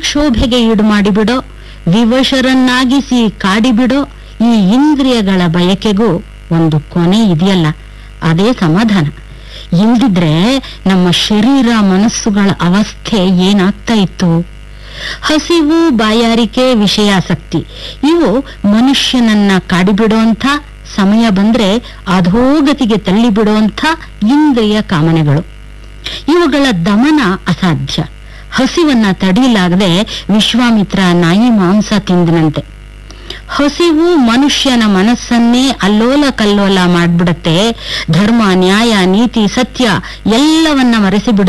ದಿಗ್ಕ್ಷೋಭೆಗೆ ಈಡು ಮಾಡಿಬಿಡೋ ವಿವಶರನ್ನಾಗಿಸಿ ಕಾಡಿಬಿಡೋ ಈ ಇಂದ್ರಿಯಗಳ ಬಯಕೆಗೂ ಒಂದು ಕೊನೆ ಇದೆಯಲ್ಲ ಅದೇ ಸಮಾಧಾನ ಇಲ್ದಿದ್ರೆ ನಮ್ಮ ಶರೀರ ಮನಸ್ಸುಗಳ ಅವಸ್ಥೆ ಏನಾಗ್ತಾ ಇತ್ತು ಹಸಿವು ಬಾಯಾರಿಕೆ ವಿಷಯಾಸಕ್ತಿ ಇವು ಮನುಷ್ಯನನ್ನ ಕಾಡಿಬಿಡುವಂಥ ಸಮಯ ಬಂದ್ರೆ ಅಧೋಗತಿಗೆ ತಳ್ಳಿಬಿಡುವಂಥ ಇಂದ್ರಿಯ ಕಾಮನೆಗಳು ಇವುಗಳ ದಮನ ಅಸಾಧ್ಯ ಹಸಿವನ್ನ ತಡೀಲಾಗದೆ ವಿಶ್ವಾಮಿತ್ರ ನಾಯಿ ಮಾಂಸ ತಿಂದನಂತೆ ಹಸಿವು ಮನುಷ್ಯನ ಮನಸ್ಸನ್ನೇ ಅಲ್ಲೋಲ ಕಲ್ಲೋಲ ಮಾಡ್ಬಿಡತ್ತೆ ಧರ್ಮ ನ್ಯಾಯ ನೀತಿ ಸತ್ಯ ಎಲ್ಲವನ್ನ ಮರೆಸಿ